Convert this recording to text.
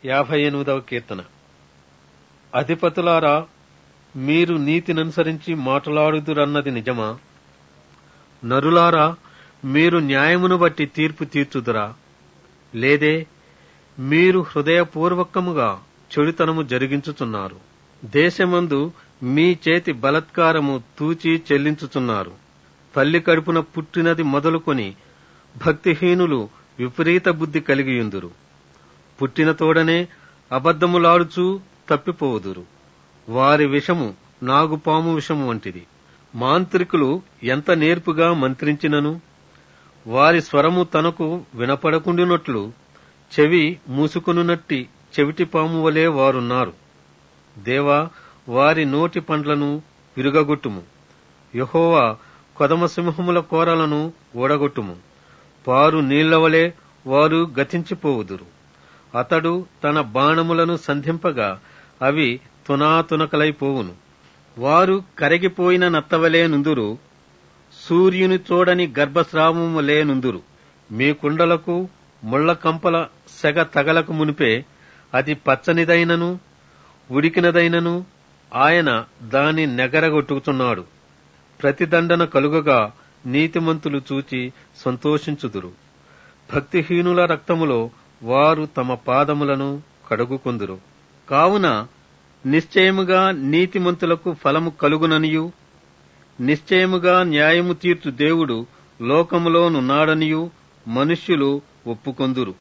యాభై ఎనిమిదవ కీర్తన అధిపతులారా మీరు నీతిననుసరించి మాట్లాడుదురన్నది నిజమా నరులారా మీరు న్యాయమును బట్టి తీర్పు తీర్చుదురా లేదే మీరు హృదయపూర్వకముగా చెడుతనము జరిగించుచున్నారు దేశమందు మీ చేతి బలత్కారము తూచి చెల్లించుచున్నారు తల్లి కడుపున పుట్టినది మొదలుకొని భక్తిహీనులు విపరీత బుద్ధి కలిగియుందురు పుట్టిన తోడనే అబద్ధములాడుచూ తప్పిపోవుదురు వారి విషము నాగుపాము విషము వంటిది మాంత్రికులు ఎంత నేర్పుగా మంత్రించినను వారి స్వరము తనకు వినపడకుండినట్లు చెవి మూసుకొనున్నట్టి చెవిటి పాము వలె వారున్నారు దేవా వారి నోటి పండ్లను విరుగగొట్టుము యహోవా కొదమసింహముల కోరలను ఓడగొట్టుము పారు నీళ్లవలే వారు గతించిపోవుదురు అతడు తన బాణములను సంధింపగా అవి తునాతునకలైపోవును వారు కరిగిపోయిన నత్తవలే నుందురు సూర్యుని చూడని గర్భస్రావములే నుందురు మీ కుండలకు ముళ్ల కంపల సెగ తగలకు మునిపే అది పచ్చనిదైనను ఉడికినదైనను ఆయన దాని నెగరగొట్టుకుతున్నాడు ప్రతిదండన కలుగగా నీతిమంతులు చూచి సంతోషించుదురు భక్తిహీనుల రక్తములో వారు తమ పాదములను కడుగుకొందురు కావున నిశ్చయముగా నీతిమంతులకు ఫలము కలుగుననియు నిశ్చయముగా న్యాయము తీర్చు దేవుడు లోకములోనున్నాడనియు మనుష్యులు ఒప్పుకొందురు